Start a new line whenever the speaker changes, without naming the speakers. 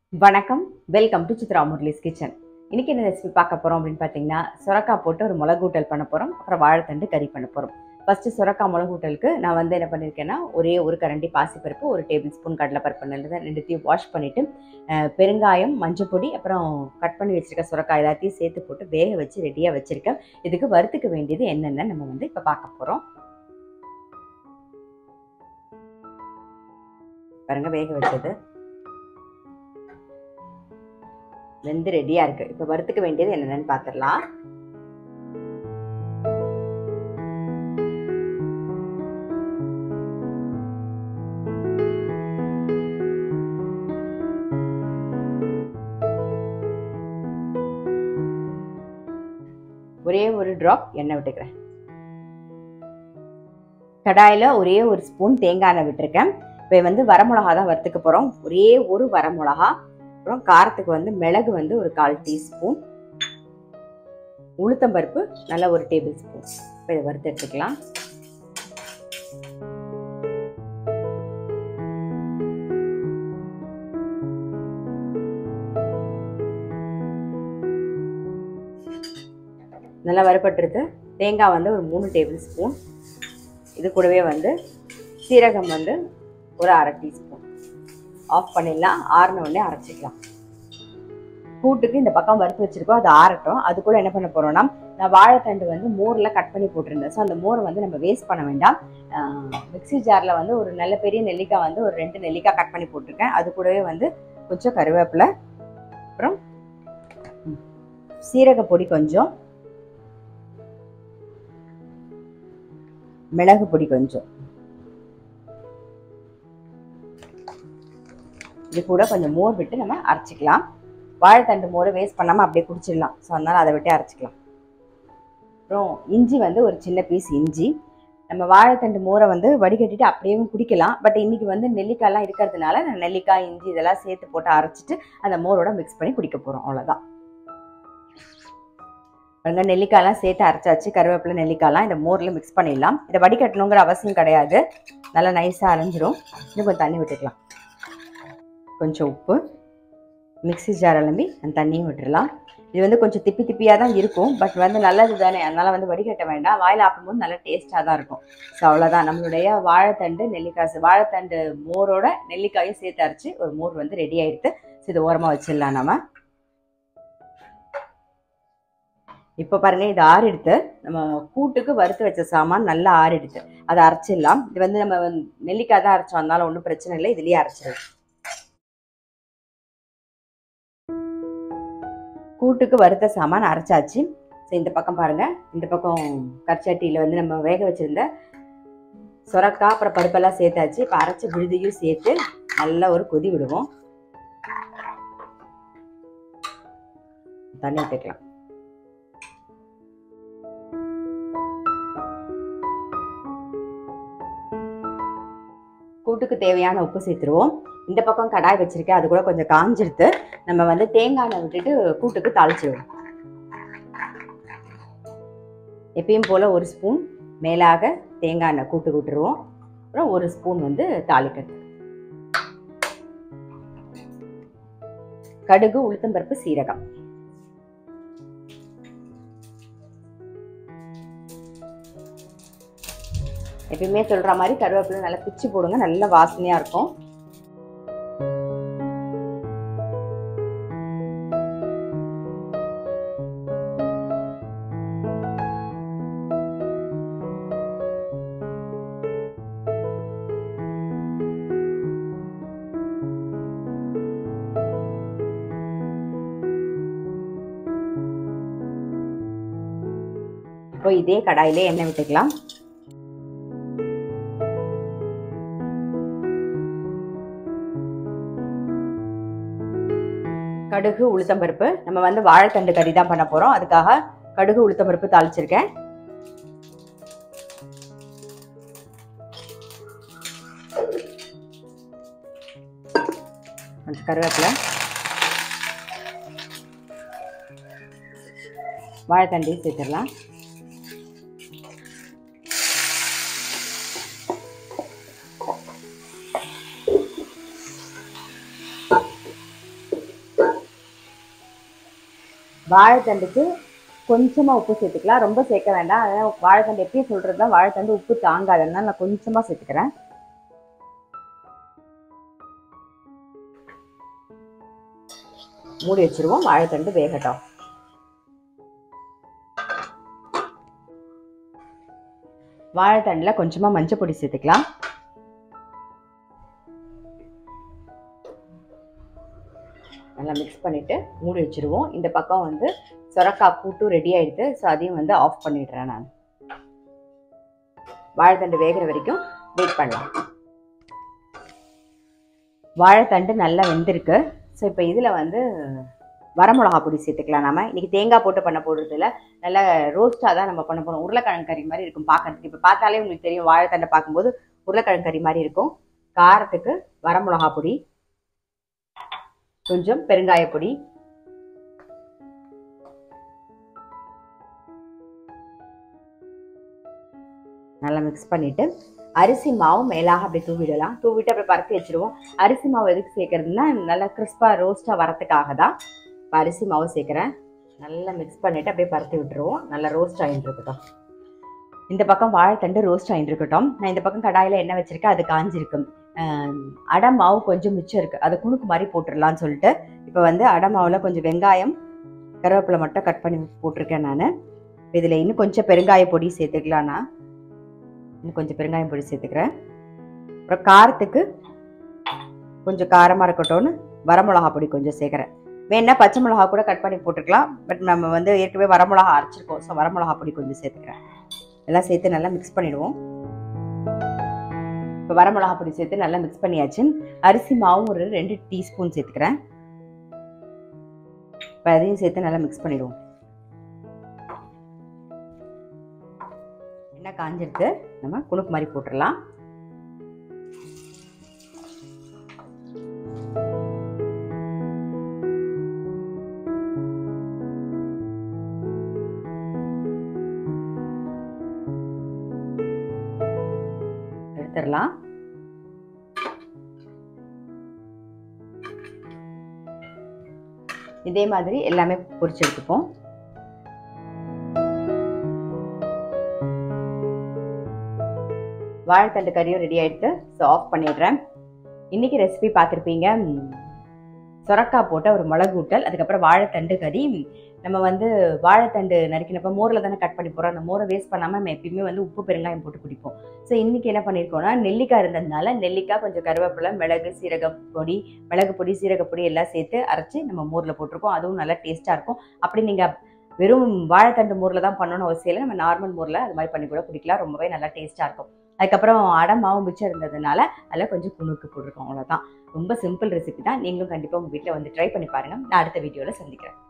வணக்கம் welcome to Chitra Murali's kitchen இன்னைக்கு என்ன ரெசிபி பார்க்க போறோம் அப்படின்னு பார்த்தீங்கன்னா சுரக்காய் போட்டு ஒரு மிளகூட்டல் பண்ண போறோம் அப்புறம் வாழைத்தண்டு கறி பண்ண போறோம் ஃபர்ஸ்ட் சுரக்காய் மிளகூட்டலுக்கு நான் வந்து என்ன பண்ணியிருக்கேன்னா ஒரே ஒரு கரண்டி பாசிப்பருப்பு ஒரு டேபிள் ஸ்பூன் கடலைப்பருப்பு நல்லதை ரெண்டுத்தையும் வாஷ் பண்ணிட்டு அஹ், பெருங்காயம் மஞ்சள் பொடி அப்புறம் கட் பண்ணி வச்சிருக்க சுரக்காய் எல்லாத்தையும் சேர்த்து போட்டு வேக வச்சு ரெடியாக வச்சிருக்கேன் இதுக்கு வறுத்துக்க வேண்டியது என்னென்ன நம்ம வந்து இப்போ பார்க்க போறோம் பாருங்க வேக வச்சது வெந்து ரெடியா இருக்கு இப்ப வறுத்துக்க வேண்டியது என்னென்னு பாத்திரலாம் ஒரே ஒரு டிராப் எண்ணெய் விட்டுக்கிறேன் கடாயில ஒரே ஒரு ஸ்பூன் தேங்காய் எண்ணெய் விட்டுருக்கேன் இப்போ வந்து வரமிளகா தான் வறுத்துக்க போறோம் ஒரே ஒரு வரமிளகா அப்புறம் காரத்துக்கு வந்து மிளகு வந்து ஒரு கால் டீஸ்பூன் உளுத்தம்பருப்பு நல்ல ஒரு டேபிள் ஸ்பூன் இப்போ இதை வறுத்து எடுத்துக்கலாம் நல்லா வறுபட்டுருது தேங்காய் வந்து ஒரு மூணு டேபிள் ஸ்பூன் இது கூடவே வந்து சீரகம் வந்து ஒரு அரை டீஸ்பூன் ஆஃப் பண்ணிடலாம் ஆறின உடனே அரைச்சிக்கலாம் கூட்டுக்கு இந்த பக்கம் வறுத்து வச்சிருக்கோம் அது ஆறட்டும் அது கூட என்ன பண்ண போறோம்னா நான் வாழைத்தண்டு வந்து மோரில் கட் பண்ணி போட்டிருந்தேன் ஸோ அந்த மோரை வந்து நம்ம வேஸ்ட் பண்ண வேண்டாம் மிக்ஸி ஜாரில் வந்து ஒரு நல்ல பெரிய நெல்லிக்காய் வந்து ஒரு ரெண்டு நெல்லிக்காய் கட் பண்ணி போட்டிருக்கேன் அது கூடவே வந்து கொஞ்சம் கருவேப்பிலை அப்புறம் ம், சீரக பொடி கொஞ்சம் மிளகு பொடி கொஞ்சம் இது கூட கொஞ்சம் மோர் விட்டு நம்ம அரைச்சிக்கலாம் வாழைத்தண்டு மோரை வேஸ்ட் பண்ணாமல் அப்படியே குடிச்சிடலாம் ஸோ அதனால் அதை விட்டு அரைச்சிக்கலாம் அப்புறம் இஞ்சி வந்து ஒரு சின்ன பீஸ் இஞ்சி நம்ம வாழைத்தண்டு மோரை வந்து வடிகட்டிட்டு அப்படியே குடிக்கலாம் பட் இன்னைக்கு வந்து நெல்லிக்காய்லாம் இருக்கிறதுனால நான் நெல்லிக்காய் இஞ்சி இதெல்லாம் சேர்த்து போட்டு அரைச்சிட்டு அந்த மோரோட மிக்ஸ் பண்ணி குடிக்க போகிறோம் அவ்வளோதான் பாருங்க நெல்லிக்காய்லாம் சேர்த்து அரைச்சாச்சு கருவேப்பிலை நெல்லிக்காய்லாம் இந்த மோரில் மிக்ஸ் பண்ணிடலாம் இதை வடிகட்டணுங்கிற அவசியம் கிடையாது நல்லா நைஸாக அரைஞ்சிரும் இன்னும் கொஞ்சம் தண்ணி விட்டுக்கலாம் கொஞ்சம் உப்பு மிக்ஸி ஜார் அலம்பி அந்த தண்ணியும் விட்டுறலாம் இது வந்து கொஞ்சம் திப்பி திப்பியாக தான் இருக்கும் பட் வந்து நல்லது தானே அதனால் வந்து வடிகட்ட வேண்டாம் வாயில் ஆக்கும்போது நல்லா டேஸ்ட்டாக தான் இருக்கும் ஸோ அவ்வளோதான் நம்மளுடைய வாழைத்தண்டு நெல்லிக்காய் சே- வாழைத்தண்டு மோரோட நெல்லிக்காயும் சேர்த்து அரைச்சி ஒரு மோர் வந்து ரெடி ஆயிடுது ஸோ இது ஓரமாக வச்சிடலாம் நம்ம இப்போ பாருங்க இது ஆறிடுத்து நம்ம கூட்டுக்கு வறுத்து வச்ச சாமான் நல்லா ஆறிடுது அதை அரைச்சிடலாம் இது வந்து நம்ம வந்து நெல்லிக்காய் தான் அரைச்சோம் அதனால ஒன்றும் பிரச்சனை இல்லை இதுலேயே அரைச்சிடலாம் கூட்டுக்கு வறுத்த சாமான் அரைச்சாச்சு ஸோ இந்த பக்கம் பாருங்க இந்த பக்கம் கற்சட்டியில் வந்து நம்ம வேக வச்சிருந்த சுரக்காய் அப்புறம் பருப்பெல்லாம் சேர்த்தாச்சு இப்போ அரைச்ச விழுதியும் சேர்த்து நல்லா ஒரு கொதி விடுவோம் தண்ணி ஊற்றிக்கலாம் கூட்டுக்கு தேவையான உப்பு சேர்த்துருவோம் இந்த பக்கம் கடாய் வச்சிருக்கேன் அது கூட கொஞ்சம் காஞ்சிருத்து நம்ம வந்து தேங்காய் எண்ணெய் விட்டுட்டு கூட்டுக்கு தாளிச்சிடுவோம் எப்பயும் போல ஒரு ஸ்பூன் மேலாக தேங்காய் எண்ணெய் கூட்டு விட்டுருவோம் அப்புறம் ஒரு ஸ்பூன் வந்து தாளிக்கிறது கடுகு உளுத்தம்பருப்பு சீரகம் எப்பயுமே சொல்ற மாதிரி கருவேப்பிலை நல்லா பிச்சு போடுங்க நல்ல வாசனையா இருக்கும் இப்போ இதே கடாயிலே எண்ணெய் விட்டுக்கலாம் கடுகு உளுத்தம்பருப்பு நம்ம வந்து வாழைத்தண்டு கறி தான் பண்ண போறோம் அதுக்காக கடுகு உளுத்தம்பருப்பு தாளிச்சிருக்கேன் கொஞ்சம் கருவேப்பிலை வாழைத்தண்டையும் சேர்த்துடலாம் வாழைத்தண்டுக்கு கொஞ்சமாக உப்பு சேர்த்துக்கலாம் ரொம்ப சேர்க்க வேண்டாம் அதான் வாழைத்தண்டு எப்பயும் சொல்கிறது தான் வாழைத்தண்டு உப்பு தாங்காது அதனால நான் கொஞ்சமாக சேர்த்துக்கிறேன் மூடி வச்சிருவோம் வாழைத்தண்டு வேகட்டும் வாழைத்தண்டில் கொஞ்சமாக மஞ்சள் பொடி சேர்த்துக்கலாம் நல்லா மிக்ஸ் பண்ணிவிட்டு மூடி வச்சிருவோம் இந்த பக்கம் வந்து சொரக்காய் கூட்டும் ரெடி ஆயிடுது ஸோ அதையும் வந்து ஆஃப் பண்ணிடுறேன் நான் வாழைத்தண்டு வேகிற வரைக்கும் வெயிட் பண்ணலாம் வாழைத்தண்டு நல்லா வெந்திருக்கு ஸோ இப்போ இதில் வந்து வரமிளகா பொடி சேர்த்துக்கலாம் நம்ம இன்றைக்கி தேங்காய் போட்டு பண்ண போடுறது இல்லை நல்லா ரோஸ்ட்டாக தான் நம்ம பண்ண போகிறோம் உருளைக்கிழங்கு கறி மாதிரி இருக்கும் பார்க்கறதுக்கு இப்போ பார்த்தாலே உங்களுக்கு தெரியும் வாழைத்தண்டை பார்க்கும்போது உருளைக்கிழங்கு கறி மாதிரி இருக்கும் காரத்துக்கு வரமிளகா பொடி கொஞ்சம் பெருங்காய பொடி நல்லா மிக்ஸ் பண்ணிட்டு அரிசி மாவு மேலாக அப்படியே தூவிடலாம் தூவிட்டு அப்படியே பரத்தி வச்சிருவோம் அரிசி மாவு எதுக்கு சேர்க்கறதுன்னா நல்லா கிறிஸ்பாக ரோஸ்ட்டாக வரத்துக்காக தான் இப்போ அரிசி மாவு சேர்க்குறேன் நல்லா மிக்ஸ் பண்ணிவிட்டு அப்படியே பரத்தி விட்டுருவோம் நல்லா ரோஸ்ட் ஆகிட்டு இருக்கட்டும் இந்த பக்கம் வாழைத்தண்டு ரோஸ்ட் ஆகிட்டு இருக்கட்டும் நான் இந்த பக்கம் கடாயில் எண்ணெய் வச்சிருக்கேன் அது காஞ்சிருக்கு அடை மாவு கொஞ்சம் மிச்சம் இருக்குது அதை குணுக்கு மாதிரி போட்டுடலான்னு சொல்லிட்டு இப்போ வந்து அடை மாவில் கொஞ்சம் வெங்காயம் கருவேப்பிலை மட்டும் கட் பண்ணி போட்டிருக்கேன் நான் இதில் இன்னும் கொஞ்சம் பெருங்காய பொடி சேர்த்துக்கலாம்னா இன்னும் கொஞ்சம் பெருங்காயம் பொடி சேர்த்துக்கிறேன் அப்புறம் காரத்துக்கு கொஞ்சம் காரமாக இருக்கட்டும்னு வரமிளகா பொடி கொஞ்சம் சேர்க்குறேன் வேணா பச்சை மிளகா கூட கட் பண்ணி போட்டுக்கலாம் பட் நம்ம வந்து ஏற்கனவே வரமிளகா அரைச்சிருக்கோம் ஸோ வரமிளகா பொடி கொஞ்சம் சேர்த்துக்கிறேன் எல்லாம் சேர்த்து நல்லா மிக்ஸ் பண்ணிடுவோம் இப்போ வரமிளகா பொடி சேர்த்து நல்லா மிக்ஸ் பண்ணியாச்சு அரிசி மாவும் ஒரு ரெண்டு டீஸ்பூன் சேர்த்துக்கிறேன் இப்போ அதையும் சேர்த்து நல்லா மிக்ஸ் பண்ணிடுவோம் எண்ணெய் காஞ்சிருக்கு நம்ம குணுக்கு மாதிரி போட்டுடலாம் எடுத்துடலாம் இதே மாதிரி எல்லாமே பொரிச்சு எடுத்துப்போம் வாழைத்தண்டு கறியும் ரெடி ஆயிடுத்து ஸோ ஆஃப் பண்ணிடுறேன் இன்னைக்கு ரெசிபி பார்த்துருப்பீங்க சொரக்காய் போட்ட ஒரு மிளகு ஊட்டல் அதுக்கப்புறம் வாழைத்தண்டு கறி நம்ம வந்து வாழைத்தண்டு நறுக்கினப்ப மோரில் தானே கட் பண்ணி போகிறோம் அந்த மோரை வேஸ்ட் பண்ணாமல் நம்ம எப்பயுமே வந்து உப்பு பெருங்காயம் போட்டு குடிப்போம் ஸோ இன்றைக்கி என்ன பண்ணியிருக்கோம்னா நெல்லிக்காய் இருந்ததுனால நெல்லிக்காய் கொஞ்சம் கருவேப்பிலை மிளகு சீரக பொடி மிளகு பொடி சீரக பொடி எல்லாம் சேர்த்து அரைச்சி நம்ம மோரில் போட்டிருக்கோம் அதுவும் நல்லா டேஸ்ட்டாக இருக்கும் அப்படி நீங்கள் வெறும் வாழைத்தண்டு மோரில் தான் பண்ணணும்னு அவசியம் இல்லை நம்ம நார்மல் மோரில் அது மாதிரி பண்ணி கூட குடிக்கலாம் ரொம்பவே நல்லா டேஸ்ட்டாக இருக்கும் அதுக்கப்புறம் அடை மாவு மிச்சம் இருந்ததுனால அதில் கொஞ்சம் குணுக்கு போட்டிருக்கோம் அவ்வளோதான் ரொம்ப சிம்பிள் ரெசிபி தான் நீங்களும் கண்டிப்பாக உங்கள் வீட்டில் வந்து ட்ரை பண்ணி பாருங்கள் நான் அடுத்த வீடியோவில் சந்திக்கிறேன்